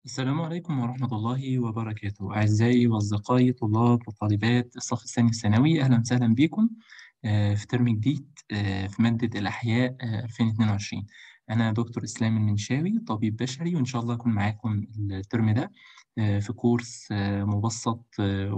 السلام عليكم ورحمة الله وبركاته أعزائي وأصدقائي طلاب وطالبات الصف الثاني الثانوي أهلا وسهلا بكم آه، في ترم جديد آه، في مادة الأحياء آه، 2022 أنا دكتور إسلام المنشاوي طبيب بشري وإن شاء الله أكون معاكم الترم ده آه، في كورس آه، مبسط آه،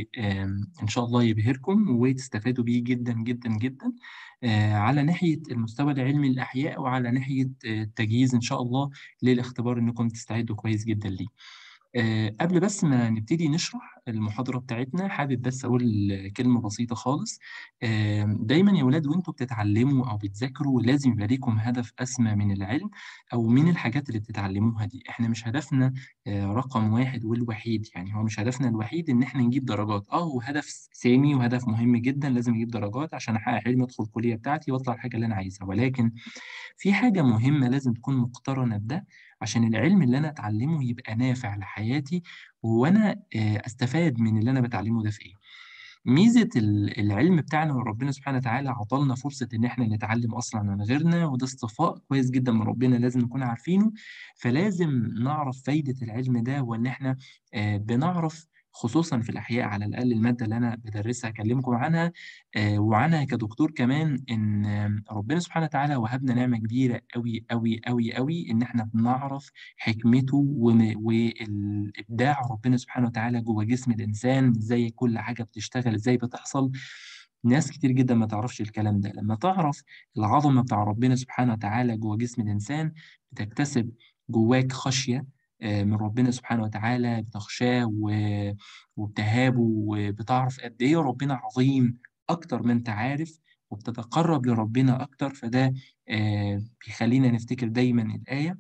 وإن شاء الله يبهركم وتستفادوا بيه جدا جدا جدا آه، على ناحية المستوى العلمي للأحياء وعلى ناحية آه، التجهيز إن شاء الله للاختبار إنكم تستعدوا كويس جدا ليه. آه، قبل بس ما نبتدي نشرح المحاضرة بتاعتنا حابب بس أقول كلمة بسيطة خالص آه، دايما يا ولاد وانتوا بتتعلموا أو بتذاكروا لازم يبقى ليكم هدف أسمى من العلم أو من الحاجات اللي بتتعلموها دي احنا مش هدفنا آه، رقم واحد والوحيد يعني هو مش هدفنا الوحيد إن احنا نجيب درجات اه هو هدف سامي وهدف مهم جدا لازم أجيب درجات عشان أحقق حلمي أدخل الكلية بتاعتي وأطلع الحاجة اللي أنا عايزها ولكن في حاجة مهمة لازم تكون مقترنة بده عشان العلم اللي أنا أتعلمه يبقى نافع لحياتي وأنا آه، أستفاد من اللي أنا بتعلمه ده في إيه. ميزة ال- العلم بتاعنا وربنا سبحانه وتعالى عطلنا فرصة إن إحنا نتعلم أصلا عن غيرنا وده اصطفاء كويس جدا من ربنا لازم نكون عارفينه فلازم نعرف فايدة العلم ده وإن إحنا آه، بنعرف خصوصا في الأحياء على الأقل المادة اللي أنا بدرسها أكلمكم عنها آه، وعنها كدكتور كمان إن آه، ربنا سبحانه وتعالى وهبنا نعمة كبيرة أوي أوي أوي أوي إن إحنا بنعرف حكمته وم- والإبداع ربنا سبحانه وتعالى جوه جسم الإنسان إزاي كل حاجة بتشتغل إزاي بتحصل ناس كتير جدا ما تعرفش الكلام ده لما تعرف العظمة بتاع ربنا سبحانه وتعالى جوه جسم الإنسان بتكتسب جواك خشية آه، من ربنا سبحانه وتعالى بتخشاه و- وبتهابه وبتعرف قد إيه ربنا عظيم أكتر ما أنت عارف وبتتقرب لربنا أكتر فده آه، بيخلينا نفتكر دايما الآية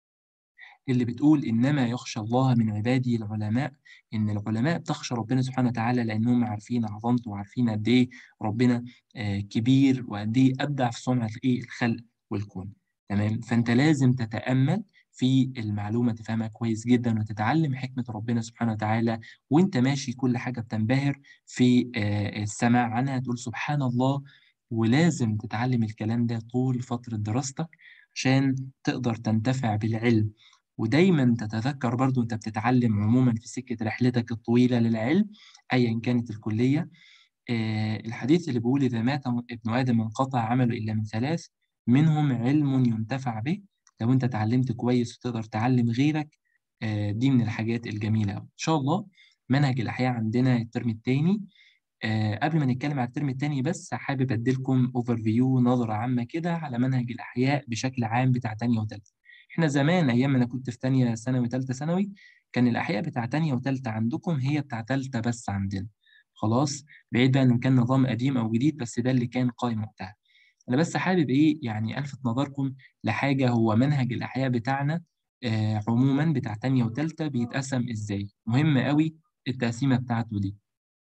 اللي بتقول إنما يخشى الله من عباده العلماء إن العلماء بتخشى ربنا سبحانه وتعالى لأنهم عارفين عظمته وعارفين قد إيه ربنا آه، كبير وقد إيه أبدع في صنع الإيه الخلق والكون تمام فأنت لازم تتأمل في المعلومة تفهمها كويس جدا وتتعلم حكمة ربنا سبحانه وتعالى وانت ماشي كل حاجة بتنبهر في آه، السماع عنها تقول سبحان الله ولازم تتعلم الكلام ده طول فترة دراستك عشان تقدر تنتفع بالعلم ودايما تتذكر برضو انت بتتعلم عموما في سكة رحلتك الطويلة للعلم ايا كانت الكلية آه الحديث اللي بيقول اذا مات ابن ادم انقطع عمله الا من ثلاث منهم علم ينتفع به لو انت اتعلمت كويس وتقدر تعلم غيرك آه دي من الحاجات الجميلة أوي. ان شاء الله منهج الاحياء عندنا الترم الثاني آه قبل ما نتكلم على الترم الثاني بس حابب اديلكم اوفر فيو نظرة عامة كده على منهج الاحياء بشكل عام بتاع تانية وتالتة احنا زمان ايام ما انا كنت في تانية ثانوي تالتة ثانوي كان الاحياء بتاع تانية وتالتة عندكم هي بتاع تالتة بس عندنا خلاص بعيد بقى ان كان نظام قديم او جديد بس ده اللي كان قائم وقتها انا بس حابب ايه يعني الفت نظركم لحاجه هو منهج الاحياء بتاعنا آه عموما بتاع تانية وتالتة بيتقسم ازاي مهم قوي التقسيمه بتاعته دي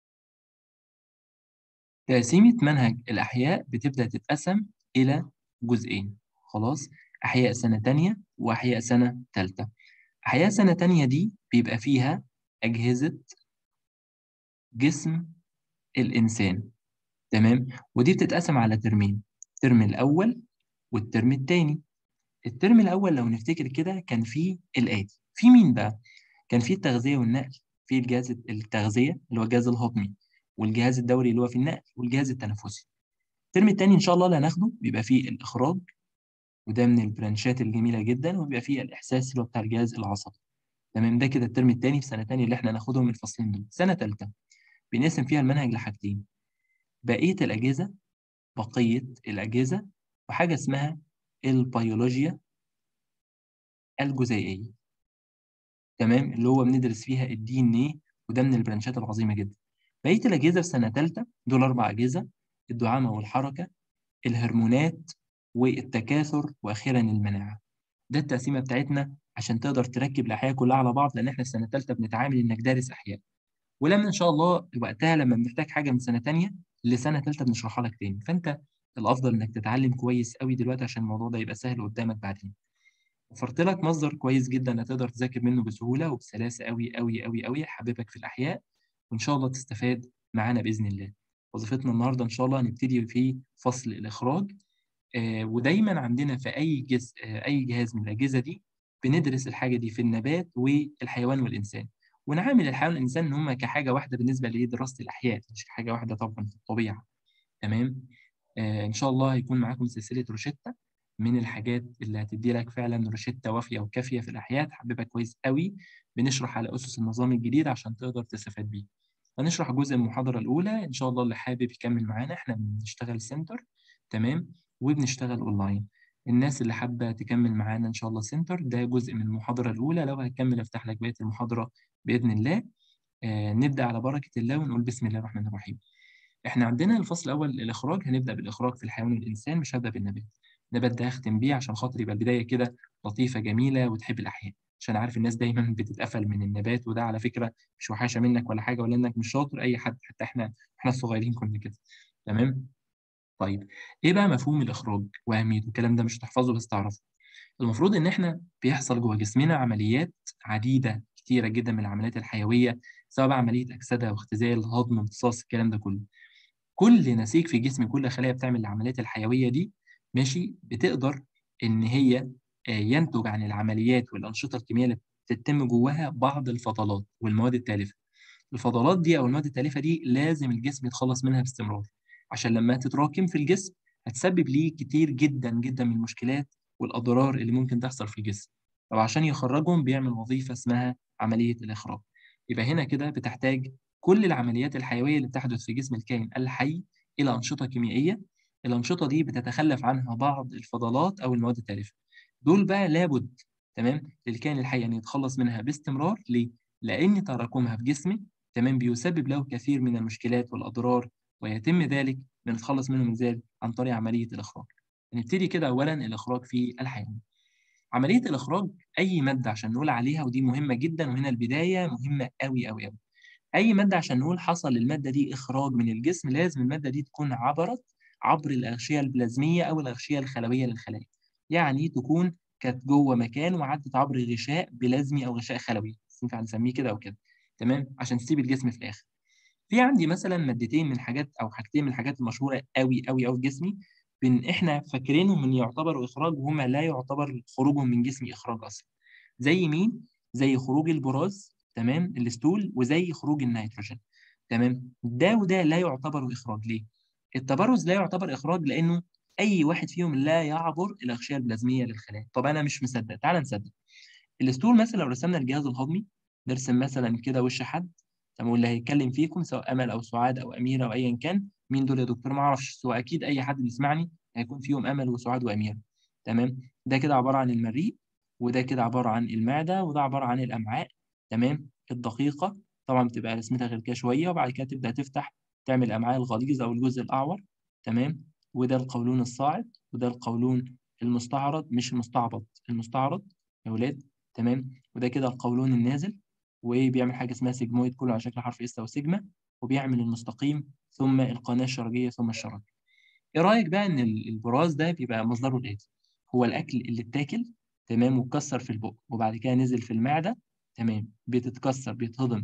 تقسيمه منهج الاحياء بتبدا تتقسم الى جزئين خلاص احياء سنه تانية واحياء سنه تالتة احياء سنه تانية دي بيبقى فيها اجهزه جسم الانسان تمام ودي بتتقسم على ترمين الترم الاول والترم الثاني الترم الاول لو نفتكر كده كان فيه الاتي في مين بقى كان فيه التغذيه والنقل في الجهاز التغذيه اللي هو الجهاز الهضمي والجهاز الدوري اللي هو في النقل والجهاز التنفسي الترم الثاني ان شاء الله اللي هناخده بيبقى فيه الاخراج وده من البرانشات الجميله جدا وبيبقى فيه الاحساس اللي هو بتاع الجهاز العصبي تمام ده كده الترم الثاني في سنه ثانيه اللي احنا هناخدهم الفصلين دول سنه ثالثه بنقسم فيها المنهج لحاجتين بقيه الاجهزه بقيه الاجهزه وحاجه اسمها البيولوجيا الجزيئيه تمام اللي هو بندرس فيها الدي ان ايه وده من البرانشات العظيمه جدا بقيه الاجهزه في سنه ثالثه دول اربع اجهزه الدعامه والحركه الهرمونات والتكاثر واخيرا المناعه ده التقسيمه بتاعتنا عشان تقدر تركب الاحياء كلها على بعض لان احنا في سنه ثالثه بنتعامل انك دارس احياء ولما ان شاء الله وقتها لما بنحتاج حاجه من سنه ثانيه لسنه ثالثه بنشرحها لك تاني فانت الافضل انك تتعلم كويس قوي دلوقتي عشان الموضوع ده يبقى سهل قدامك بعدين وفرت لك مصدر كويس جدا هتقدر تذاكر منه بسهوله وبسلاسه قوي قوي قوي قوي حبيبك في الاحياء وان شاء الله تستفاد معانا باذن الله وظيفتنا النهارده ان شاء الله هنبتدي في فصل الاخراج آه ودايما عندنا في اي جزء آه اي جهاز من الاجهزه دي بندرس الحاجة دي في النبات والحيوان والإنسان ونعامل الحيوان والإنسان إن هم كحاجة واحدة بالنسبة لدراسة الأحياء مش حاجة واحدة طبعا في الطبيعة تمام آه إن شاء الله هيكون معاكم سلسلة روشتة من الحاجات اللي هتدي لك فعلا روشتة وافية وكافية في الأحياء تحببها كويس قوي بنشرح على أسس النظام الجديد عشان تقدر تستفاد بيه هنشرح جزء من المحاضرة الأولى إن شاء الله اللي حابب يكمل معانا إحنا بنشتغل سنتر تمام وبنشتغل أونلاين الناس اللي حابة تكمل معانا إن شاء الله سنتر ده جزء من المحاضرة الأولى لو هتكمل أفتح لك بقية المحاضرة بإذن الله آه نبدأ على بركة الله ونقول بسم الله الرحمن الرحيم إحنا عندنا الفصل الأول الإخراج هنبدأ بالإخراج في الحيوان والإنسان مش هبدأ بالنبات النبات ده هختم بيه عشان خاطر يبقى البداية كده لطيفة جميلة وتحب الأحياء عشان عارف الناس دايما بتتقفل من النبات وده على فكرة مش وحاشة منك ولا حاجة ولا إنك مش شاطر أي حد حتى إحنا إحنا الصغيرين كنا كده تمام طيب ايه بقى مفهوم الاخراج واهميته الكلام ده مش هتحفظه بس تعرفه المفروض ان احنا بيحصل جوه جسمنا عمليات عديده كتيره جدا من العمليات الحيويه سواء بقى عمليه اكسده واختزال هضم امتصاص الكلام ده كله كل نسيج في جسم كل خلايا بتعمل العمليات الحيويه دي ماشي بتقدر ان هي ينتج عن العمليات والانشطه الكيميائيه اللي بتتم جواها بعض الفضلات والمواد التالفه الفضلات دي او المواد التالفه دي لازم الجسم يتخلص منها باستمرار عشان لما تتراكم في الجسم هتسبب ليه كتير جدا جدا من المشكلات والاضرار اللي ممكن تحصل في الجسم طب عشان يخرجهم بيعمل وظيفه اسمها عمليه الاخراج يبقى هنا كده بتحتاج كل العمليات الحيويه اللي بتحدث في جسم الكائن الحي الى انشطه كيميائيه الانشطه دي بتتخلف عنها بعض الفضلات او المواد التالفه دول بقى لابد تمام للكائن الحي ان يتخلص منها باستمرار ليه لان تراكمها في جسمه تمام بيسبب له كثير من المشكلات والاضرار ويتم ذلك بنتخلص منهم ازاي عن طريق عمليه الاخراج نبتدي كده اولا الاخراج في الحيوان عمليه الاخراج اي ماده عشان نقول عليها ودي مهمه جدا وهنا البدايه مهمه قوي قوي قوي اي ماده عشان نقول حصل للماده دي اخراج من الجسم لازم الماده دي تكون عبرت عبر الاغشيه البلازميه او الاغشيه الخلويه للخلايا يعني تكون كانت جوه مكان وعدت عبر غشاء بلازمي او غشاء خلوي ينفع نسميه كده او كده تمام عشان تسيب الجسم في الاخر في عندي مثلا مادتين من حاجات او حاجتين من الحاجات المشهوره قوي قوي قوي في جسمي بن احنا فاكرينهم من يعتبروا اخراج وهما لا يعتبر خروجهم من جسمي اخراج اصلا زي مين زي خروج البراز تمام الستول وزي خروج النيتروجين تمام ده وده لا يعتبروا اخراج ليه التبرز لا يعتبر اخراج لانه اي واحد فيهم لا يعبر الاغشيه البلازميه للخلايا طب انا مش مصدق تعال نصدق الستول مثلا لو رسمنا الجهاز الهضمي نرسم مثلا كده وش حد تمام واللي هيتكلم فيكم سواء امل او سعاد او اميره او ايا كان مين دول يا دكتور ما اعرفش سواء اكيد اي حد بيسمعني هيكون فيهم امل وسعاد واميره تمام ده كده عباره عن المريء وده كده عباره عن المعده وده عباره عن الامعاء تمام الدقيقه طبعا بتبقى رسمتها غير كده شويه وبعد كده تبدا تفتح تعمل الامعاء الغليظه او الجزء الاعور تمام وده القولون الصاعد وده القولون المستعرض مش المستعبط المستعرض يا ولاد تمام وده كده القولون النازل وبيعمل حاجه اسمها سيجمويد كله على شكل حرف اس او سيجما وبيعمل المستقيم ثم القناه الشرجيه ثم الشرج. ايه رايك بقى ان البراز ده بيبقى مصدره الاتي؟ هو الاكل اللي اتاكل تمام واتكسر في البق وبعد كده نزل في المعده تمام بتتكسر بيتهضم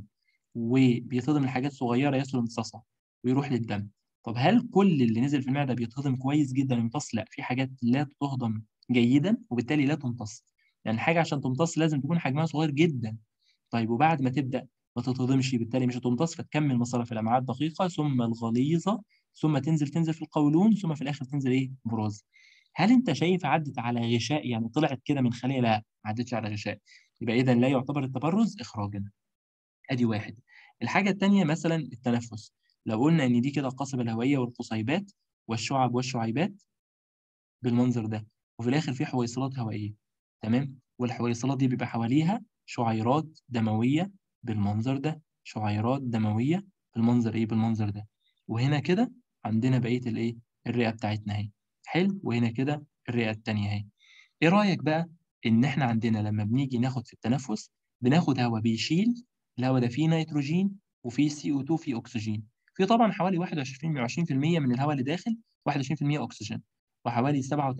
وبيتهضم لحاجات صغيره يصل امتصاصها ويروح للدم. طب هل كل اللي نزل في المعده بيتهضم كويس جدا ويمتص؟ لا في حاجات لا تهضم جيدا وبالتالي لا تمتص. يعني حاجه عشان تمتص لازم تكون حجمها صغير جدا طيب وبعد ما تبدا ما تتهضمش بالتالي مش هتمتص فتكمل مصارف الامعاء الدقيقه ثم الغليظه ثم تنزل تنزل في القولون ثم في الاخر تنزل ايه براز هل انت شايف عدت على غشاء يعني طلعت كده من خليه لا ما عدتش على غشاء يبقى اذا لا يعتبر التبرز اخراجا ادي واحد الحاجه الثانيه مثلا التنفس لو قلنا ان دي كده القصبه الهوائيه والقصيبات والشعب والشعيبات بالمنظر ده وفي الاخر في حويصلات هوائيه تمام والحويصلات دي بيبقى حواليها شعيرات دمويه بالمنظر ده شعيرات دمويه بالمنظر ايه بالمنظر ده وهنا كده عندنا بقيه الايه الرئه بتاعتنا اهي حلو وهنا كده الرئه الثانيه اهي ايه رايك بقى ان احنا عندنا لما بنيجي ناخد في التنفس بناخد هواء بيشيل الهواء ده فيه نيتروجين وفيه سي او 2 فيه اكسجين في طبعا حوالي 21 20% من الهواء اللي داخل 21% اكسجين وحوالي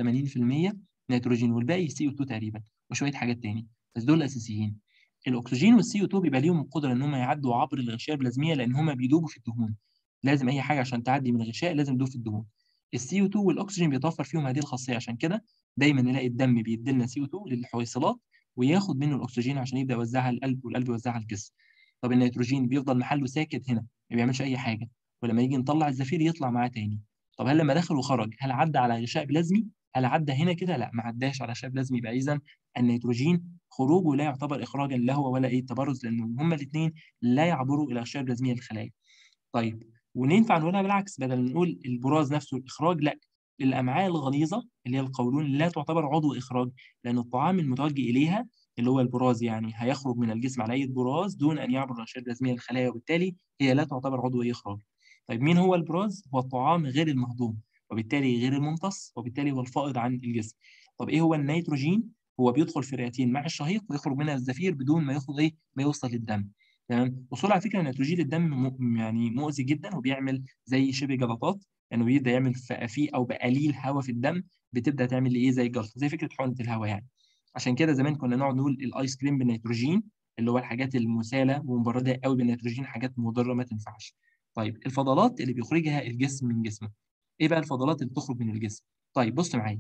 87% نيتروجين والباقي سي او 2 تقريبا وشويه حاجات تاني بس دول الاساسيين الاكسجين والسي او 2 بيبقى ليهم القدره ان هم يعدوا عبر الغشاء البلازميه لان هم بيدوبوا في الدهون لازم اي حاجه عشان تعدي من الغشاء لازم تدوب في الدهون السي او 2 والاكسجين بيتوفر فيهم هذه الخاصيه عشان كده دايما نلاقي الدم بيدي لنا سي او 2 للحويصلات وياخد منه الاكسجين عشان يبدا يوزعها للقلب والقلب يوزعها للجسم طب النيتروجين بيفضل محله ساكت هنا ما بيعملش اي حاجه ولما يجي نطلع الزفير يطلع معاه تاني طب هل لما دخل وخرج هل عدى على غشاء بلازمي هل عدى هنا كده لا ما عداش على غشاء بلازمي يبقى اذا النيتروجين خروجه لا يعتبر اخراجا لا هو ولا ايه تبرز لان هما الاثنين لا يعبروا الى غشاء بلازميه للخلايا طيب وننفع نقولها بالعكس بدل ما نقول البراز نفسه الاخراج لا الامعاء الغليظه اللي هي القولون لا تعتبر عضو اخراج لان الطعام المتوجه اليها اللي هو البراز يعني هيخرج من الجسم على اي براز دون ان يعبر الغشاء البلازميه للخلايا وبالتالي هي لا تعتبر عضو اخراج طيب مين هو البراز هو الطعام غير المهضوم وبالتالي غير الممتص وبالتالي هو الفائض عن الجسم طب ايه هو النيتروجين هو بيدخل في الرئتين مع الشهيق ويخرج منها الزفير بدون ما ياخد ايه ما يوصل للدم تمام وصول على فكره النيتروجين للدم يعني مؤذي جدا وبيعمل زي شبه جلطات يعني بيبدا يعمل فيه او بقليل هواء في الدم بتبدا تعمل ايه زي جلطه زي فكره حقنه الهواء يعني عشان كده زمان كنا نقعد نقول الايس كريم بالنيتروجين اللي هو الحاجات المساله ومبرده قوي بالنيتروجين حاجات مضره ما تنفعش طيب الفضلات اللي بيخرجها الجسم من جسمه ايه بقى الفضلات اللي بتخرج من الجسم طيب بص معايا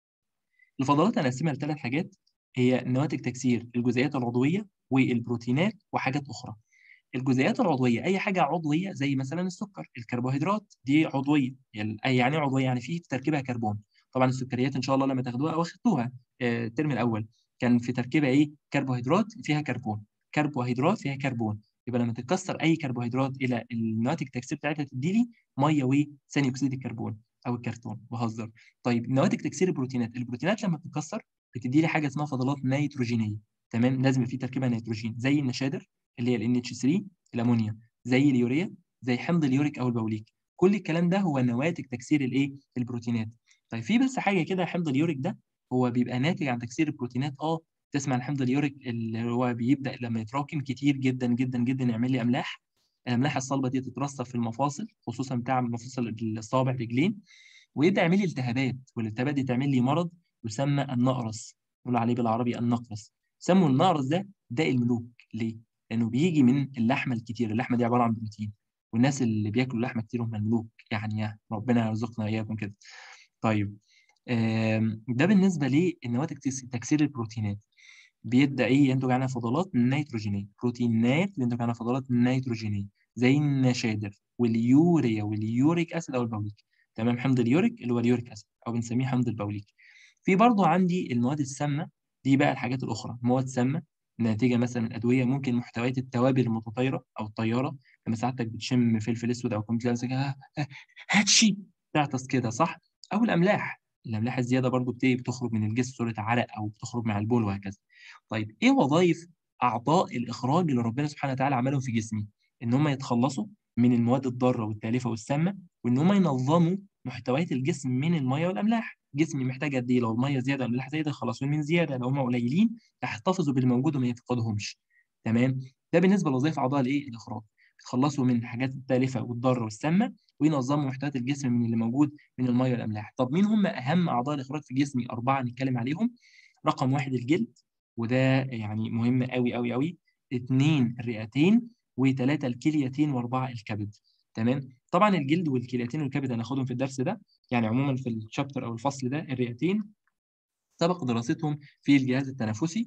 الفضلات هنقسمها لثلاث حاجات هي نواتج تكسير الجزيئات العضويه والبروتينات وحاجات اخرى الجزيئات العضويه اي حاجه عضويه زي مثلا السكر الكربوهيدرات دي عضويه يعني يعني عضويه يعني في تركيبها كربون طبعا السكريات ان شاء الله لما تاخدوها او اخدتوها الترم الاول كان في تركيبها ايه كربوهيدرات فيها كربون كربوهيدرات فيها كربون يبقى لما تتكسر اي كربوهيدرات الى النواتج التكسير بتاعتها تدي لي ميه وثاني اكسيد الكربون او الكرتون بهزر طيب نواتج تكسير البروتينات البروتينات لما بتتكسر بتدي لي حاجه اسمها فضلات نيتروجينيه تمام لازم في تركيبها نيتروجين زي النشادر اللي هي ال NH3 الامونيا زي اليوريا زي حمض اليوريك او البوليك كل الكلام ده هو نواتج تكسير الايه البروتينات طيب في بس حاجه كده حمض اليوريك ده هو بيبقى ناتج عن تكسير البروتينات اه تسمع عن حمض اليوريك اللي هو بيبدا لما يتراكم كتير جدا جدا جدا يعمل لي املاح الاملاح الصلبه دي تترسب في المفاصل خصوصا بتاع مفاصل الصابع الرجلين ويبدا يعمل لي التهابات والالتهابات دي تعمل لي مرض يسمى النقرس نقول عليه بالعربي النقرس سموا النقرس ده داء الملوك ليه؟ لانه بيجي من اللحمه الكتير اللحمه دي عباره عن بروتين والناس اللي بياكلوا لحمه كتير هم الملوك يعني يا ربنا يرزقنا اياكم كده طيب ده بالنسبه لنواتج تكسير البروتينات بيبدا ايه ينتج عنها فضلات نيتروجينيه بروتينات ينتج عنها فضلات نيتروجينيه زي النشادر واليوريا واليوريك اسيد او البوليك تمام حمض اليوريك اللي هو اليوريك اسيد او بنسميه حمض البوليك في برضه عندي المواد السامه دي بقى الحاجات الاخرى مواد سامه ناتجه مثلا من ادويه ممكن محتويات التوابل المتطايره او الطياره لما ساعتك بتشم فلفل اسود او كنت لازم هاتشي تعطس كده صح او الاملاح الاملاح الزياده برضو بتخرج من الجسم صوره عرق او بتخرج مع البول وهكذا طيب ايه وظائف اعضاء الاخراج اللي ربنا سبحانه وتعالى عملهم في جسمي ان هم يتخلصوا من المواد الضاره والتالفه والسامه وان هم ينظموا محتويات الجسم من الميه والاملاح جسمي محتاج قد ايه لو الميه زياده والاملاح زياده يخلصوا من زياده لو هم قليلين يحتفظوا بالموجود وما يفقدهمش تمام ده بالنسبه لوظائف اعضاء الايه الاخراج بيتخلصوا من الحاجات التالفه والضاره والسامه وينظموا محتويات الجسم من اللي موجود من الميه والاملاح طب مين هم اهم اعضاء الاخراج في جسمي اربعه نتكلم عليهم رقم واحد الجلد وده يعني مهم قوي قوي قوي اثنين الرئتين وثلاثه الكليتين واربعه الكبد تمام طبعا الجلد والكليتين والكبد هناخدهم في الدرس ده يعني عموما في الشابتر او الفصل ده الرئتين سبق دراستهم في الجهاز التنفسي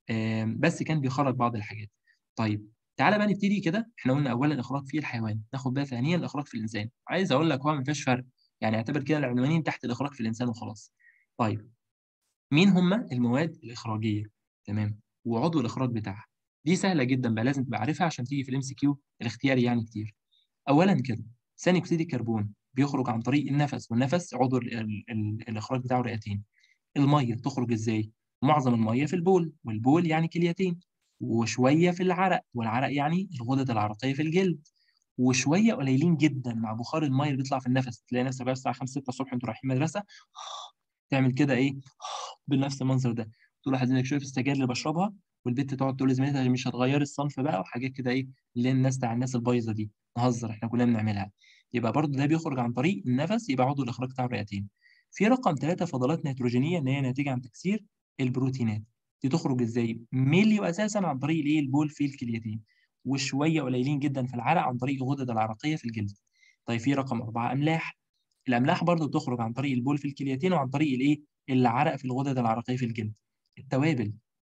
بس كان بيخرج بعض الحاجات طيب تعالى بقى نبتدي كده احنا قلنا اولا الاخراج في الحيوان ناخد بقى ثانيا الاخراج في الانسان عايز اقول لك هو ما فيش فرق يعني اعتبر كده العنوانين تحت الاخراج في الانسان وخلاص طيب مين هم المواد الاخراجيه تمام وعضو الاخراج بتاعها دي سهله جدا بقى لازم تبقى عارفها عشان تيجي في الام سي كيو الاختياري يعني كتير اولا كده ثاني اكسيد الكربون بيخرج عن طريق النفس والنفس عضو ال ال ال الاخراج بتاعه رئتين الميه تخرج ازاي معظم الميه في البول والبول يعني كليتين وشويه في العرق والعرق يعني الغدد العرقيه في الجلد وشويه قليلين جدا مع بخار الميه اللي بيطلع في النفس تلاقي نفسك بقى الساعه 5 6 الصبح انتوا رايحين مدرسه تعمل كده ايه بنفس المنظر ده تقول لحضرتك شويه في السجاير اللي بشربها والبنت تقعد تقول لزميلتها مش هتغيري الصنف بقى وحاجات كده ايه اللي الناس بتاع الناس البايظه دي نهزر احنا كلنا بنعملها يبقى برضه ده بيخرج عن طريق النفس يبقى عضو الاخراج بتاع الرئتين في رقم ثلاثة فضلات نيتروجينيه ان هي ناتجه عن تكسير البروتينات دي تخرج ازاي؟ ميلي واساسا عن طريق الايه البول في الكليتين وشويه قليلين جدا في العرق عن طريق الغدد العرقيه في الجلد. طيب في رقم اربعه املاح الاملاح برضه بتخرج عن طريق البول في الكليتين وعن طريق الايه؟ العرق في الغدد العرقيه في الجلد. التوابل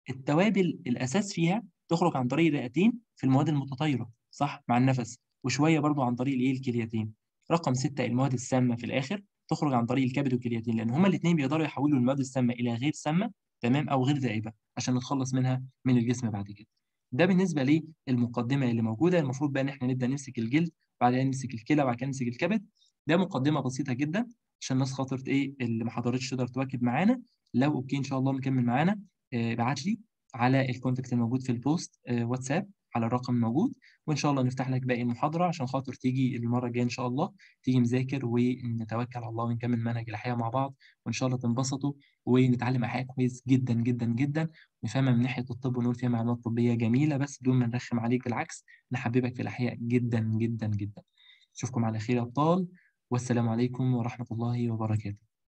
التوابل الأساس فيها تخرج عن طريق الرئتين في المواد المتطايرة صح مع النفس وشوية برضه عن طريق الإيه الكليتين رقم ستة المواد السامة في الآخر تخرج عن طريق الكبد والكليتين لأن هما الاثنين بيقدروا يحولوا المواد السامة إلى غير سامة تمام أو غير ذائبة عشان نتخلص منها من الجسم بعد كده ده بالنسبة للمقدمة اللي موجودة المفروض بقى إن إحنا نبدأ نمسك الجلد بعدين نمسك الكلى وبعد كده نمسك الكبد ده مقدمة بسيطة جدا عشان الناس خاطر إيه اللي ما حضرتش تقدر تواكب معانا لو أوكي إن شاء الله مكمل معانا ابعت لي على الكونتاكت الموجود في البوست آه، واتساب على الرقم الموجود وان شاء الله نفتح لك باقي المحاضره عشان خاطر تيجي المره الجايه ان شاء الله تيجي مذاكر ونتوكل على الله ونكمل منهج الحياه مع بعض وان شاء الله تنبسطوا ونتعلم احياء كويس جدا جدا جدا نفهمها من ناحيه الطب ونقول فيها معلومات طبيه جميله بس بدون ما نرخم عليك بالعكس نحببك في الاحياء جدا جدا جدا اشوفكم على خير يا ابطال والسلام عليكم ورحمه الله وبركاته